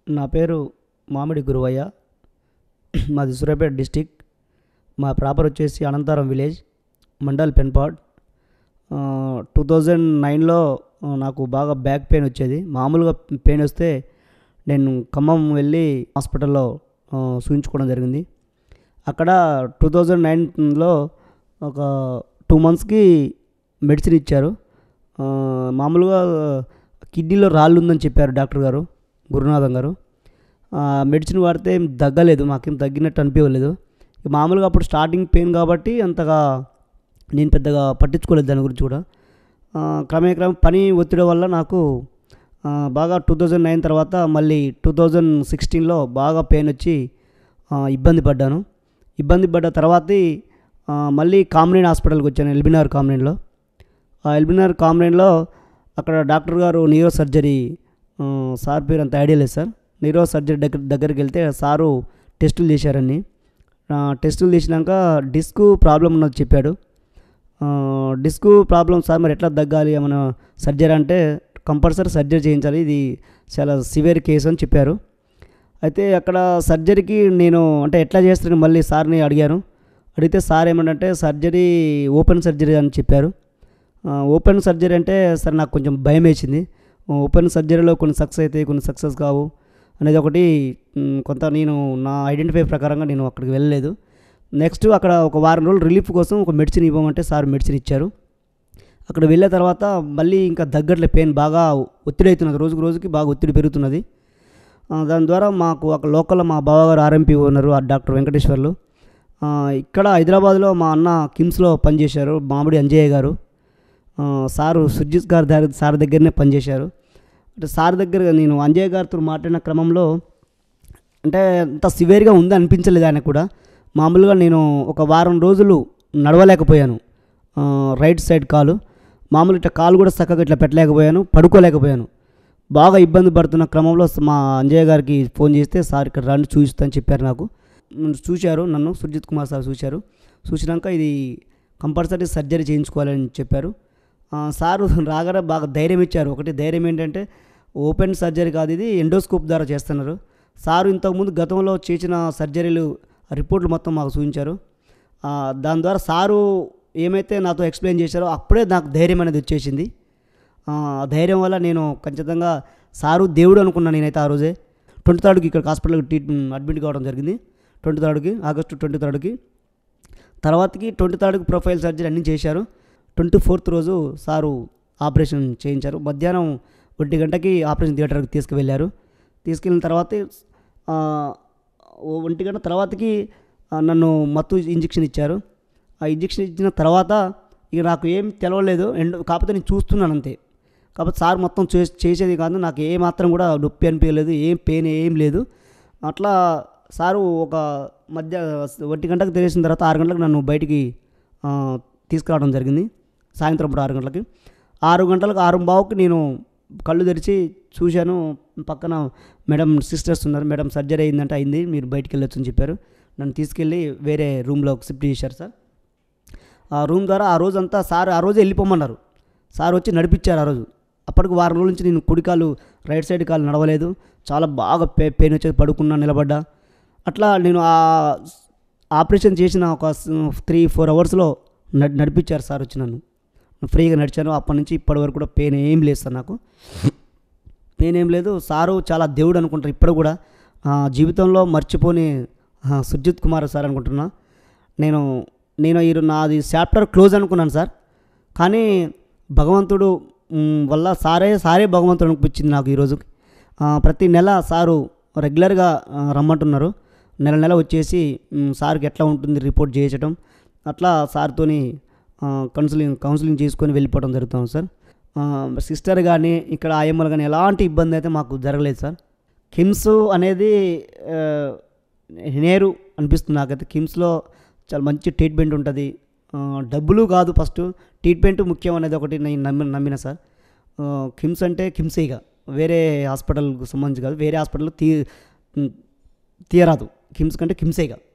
నా పేరు మామిడి గురువయ్య మాది సూర్యాపేట డిస్టిక్ మా ప్రాపర్ వచ్చేసి Anantharam village mandal Penpahad two thousand నైన్లో నాకు బాగా బ్యాక్ పెయిన్ వచ్చేది మామూలుగా పెయిన్ వస్తే నేను ఖమ్మం వెళ్ళి హాస్పిటల్లో ఆ, చూయించుకోవడం జరిగింది అక్కడ టూ థౌజండ్ నైన్లో ఒక టూ మంత్స్కి మెడిసిన్ ఇచ్చారు ఆ, మామూలుగా కిడ్నీలో రాళ్ళు ఉందని చెప్పారు డాక్టర్ గారు గురునాథం గారు ఆ, మెడిసిన్ వాడితే ఏం తగ్గలేదు మాకేం తగ్గినట్టు అనిపించలేదు మామూలుగా అప్పుడు స్టార్టింగ్ పెయిన్ కాబట్టి అంతగా నేను పెద్దగా పట్టించుకోలేదు దాని గురించి కూడా ఆ, క్రమేక్రమం పని ఒత్తిడి వల్ల నాకు ఆ, బాగా టూ థౌజండ్ నైన్ తర్వాత మళ్ళీ టూ థౌజండ్ సిక్స్టీన్లో బాగా పెయిన్ వచ్చి ఆ, ఇబ్బంది పడ్డాను ఇబ్బంది పడ్డ తర్వాత మళ్ళీ కామ్రేన్ హాస్పిటల్కి వచ్చాను ఎల్బినార్ కామ్రేన్లో ఆ ఎల్బినార్ కామ్రేన్లో అక్కడ డాక్టర్ గారు న్యూరో సర్జరీ ఆ, సార్ పేరు అంత ఐడియా లేదు సార్ న్యూరో సర్జరీ దగ్గర దగ్గరికి వెళ్తే సారు టెస్టులు చేశారని ఆ, టెస్టులు చేసినాక డిస్క్ ప్రాబ్లం ఉన్నది చెప్పాడు ఆ, డిస్క్ ప్రాబ్లం సార్ మరి ఎట్లా తగ్గాలి ఏమైనా సర్జరీ అంటే కంపల్సరీ సర్జరీ చేయించాలి ఇది చాలా సివియర్ కేసు అని చెప్పారు అయితే అక్కడ సర్జరీకి నేను అంటే ఎట్లా చేస్తారని మళ్ళీ సార్ని అడిగాను అడిగితే సార్ ఏమంటే సర్జరీ ఓపెన్ సర్జరీ అని చెప్పారు ఆ, ఓపెన్ సర్జరీ అంటే సరే నాకు కొంచెం భయం వేసింది ఓపెన్ సర్జరీలో కొన్ని సక్సెస్ అయితే కొన్ని సక్సెస్ కావు అనేది ఒకటి మ్, కొంత నేను నా ఐడెంటిఫై ప్రకారంగా నేను అక్కడికి వెళ్ళలేదు నెక్స్ట్ అక్కడ ఒక వారం రోజులు రిలీఫ్ కోసం ఒక మెడిసిన్ ఇవ్వమంటే సార్ మెడిసిన్ ఇచ్చారు అక్కడ వెళ్ళిన తర్వాత మళ్ళీ ఇంకా తగ్గట్లే పెయిన్ బాగా ఒత్తిడి అవుతున్నది రోజుకు రోజుకి బాగా ఒత్తిడి పెరుగుతున్నది ఆ, దాని ద్వారా మాకు అక్కడ లోకల్ మా బావగారు ఆర్ఎంపీ ఉన్నారు ఆ డాక్టర్ వెంకటేశ్వర్లు ఆ, ఇక్కడ హైదరాబాద్లో మా అన్న కిమ్స్లో పనిచేశారు మామిడి అంజయ్య గారు ఆ, సారు సుజిత్ గారి దగ్గర సార్ దగ్గరనే పనిచేశారు అంటే సార్ దగ్గర నేను అంజయ్య గారితో మాట్లాడిన క్రమంలో అంటే అంత సివియర్గా ఉంది అనిపించలేదు ఆయన కూడా మామూలుగా నేను ఒక వారం రోజులు నడవలేకపోయాను ఆ, రైట్ సైడ్ కాలు మామూలు ఇట్లా కాలు కూడా చక్కగా ఇట్లా పెట్టలేకపోయాను పడుకోలేకపోయాను బాగా ఇబ్బంది పడుతున్న క్రమంలో మా అంజయ్య గారికి ఫోన్ చేస్తే సార్ ఇక్కడ రండి చూపిస్తా అని చెప్పారు నాకు నన్ను చూశారు నన్ను సుజిత్ కుమార్ సార్ చూశారు చూసినాక ఇది కంపల్సరీ సర్జరీ చేయించుకోవాలని చెప్పారు ఆ, సారు రాగానే బాగా ధైర్యం ఇచ్చారు ఒకటి ధైర్యం ఏంటంటే ఓపెన్ సర్జరీ కాదు ఇది ఎండోస్కోప్ ద్వారా చేస్తున్నారు సారు ఇంతకుముందు గతంలో చేసిన సర్జరీలు రిపోర్ట్లు మొత్తం మాకు చూపించారు ఆ, దాని ద్వారా సారు ఏమైతే నాతో ఎక్స్ప్లెయిన్ చేశారో అప్పుడే నాకు ధైర్యం అనేది వచ్చేసింది ఆ ఆ ధైర్యం వల్ల నేను ఖచ్చితంగా సారు దేవుడు అనుకున్నాను నేనైతే ఆ రోజే ట్వంటీ థర్డ్కి ఇక్కడ హాస్పిటల్కి ట్రీట్ అడ్మిట్ కావడం జరిగింది ట్వంటీ థర్డ్కి ఆగస్టు ట్వంటీ థర్డ్కి తర్వాతకి ట్వంటీ థర్డ్కి ప్రొఫైల్ సర్జరీ అన్నీ చేశారు ట్వంటీ ఫోర్త్ రోజు సారు ఆపరేషన్ చేయించారు మధ్యాహ్నం ఒంటి గంటకి ఆపరేషన్ థియేటర్కి తీసుకువెళ్ళారు తీసుకెళ్ళిన తర్వాత ఆ, ఓ ఒంటి గంట తర్వాతకి ఆ, నన్ను మత్తు ఇంజెక్షన్ ఇచ్చారు ఆ ఇంజెక్షన్ ఇచ్చిన తర్వాత ఇక నాకు ఏం తెలవలేదు ఎండ్ కాకపోతే నేను చూస్తున్నాను అంతే కాకపోతే సార్ మొత్తం చే చేసేది కాదు నాకు ఏ మాత్రం కూడా నొప్పి అనిపించలేదు ఏం పెయిన్ ఏం లేదు అట్లా సారు ఒక మధ్య ఒంటి గంటకు తెలిసిన తర్వాత ఆరు గంటలకు నన్ను బయటికి ఆ, తీసుకురావడం జరిగింది సాయంత్రం పూట ఆరు గంటలకి ఆరు గంటలకు ఆరు బావుకి నేను కళ్ళు తెరిచి చూశాను పక్కన మేడం సిస్టర్స్ ఉన్నారు మేడం సర్జరీ అయిందంటే అయింది మీరు బయటికి వెళ్ళొచ్చు అని చెప్పారు నన్ను తీసుకెళ్ళి వేరే రూమ్లో షిఫ్ట్ చేశారు సార్ ఆ రూమ్ ద్వారా ఆ రోజంతా సార్ ఆ రోజు వెళ్ళిపోమన్నారు సార్ వచ్చి నడిపించారు ఆ రోజు అప్పటికి వారం రోజుల నుంచి నేను కుడి కాలు రైట్ సైడ్ కాలు నడవలేదు చాలా బాగా పే పెయిన్ వచ్చేది పడుకున్నా నిలబడ్డా అట్లా నేను ఆ ఆపరేషన్ చేసిన ఒక త్రీ ఫోర్ అవర్స్లో నడి నడిపించారు సార్ వచ్చి నన్ను ఫ్రీగా నడిచాను అప్పటి నుంచి ఇప్పటి వరకు కూడా పెయిన్ ఏం లేదు సార్ నాకు పెయిన్ ఏం లేదు సారు చాలా దేవుడు అనుకుంటారు ఇప్పుడు కూడా ఆ, జీవితంలో మర్చిపోని ఆ, సుజిత్ కుమార్ సార్ అనుకుంటున్నా నేను నేను ఈ నాది చాప్టర్ క్లోజ్ అనుకున్నాను సార్ కానీ భగవంతుడు మ్, వల్ల సారే సారే భగవంతుడు అనిపించింది నాకు ఈరోజు ఆ, ప్రతి నెల సారు రెగ్యులర్గా ఆ, రమ్మంటున్నారు నెల నెల వచ్చేసి మ్, సార్కి ఎట్లా ఉంటుంది రిపోర్ట్ చేయించడం అట్లా సార్తోని ఆ, కౌన్సిలింగ్ కౌన్సిలింగ్ చేసుకొని వెళ్ళిపోవడం జరుగుతుంది సార్ ఆ, సిస్టర్ కానీ ఇక్కడ ఆయమ్మలు కానీ ఎలాంటి ఇబ్బంది అయితే మాకు జరగలేదు సార్ కిమ్స్ అనేది ఆ, నేరు అనిపిస్తుంది నాకైతే కిమ్స్లో చాలా మంచి ట్రీట్మెంట్ ఉంటుంది ఆ, డబ్బులు కాదు ఫస్ట్ ట్రీట్మెంట్ ముఖ్యం అనేది ఒకటి నేను నమ్మి నమ్మిన సార్ ఆ, కిమ్స్ అంటే కిమ్సే ఇక వేరే హాస్పిటల్కి సంబంధించి కాదు వేరే హాస్పిటల్ తీ తీయరాదు కిమ్స్ కంటే కిమ్సే ఇక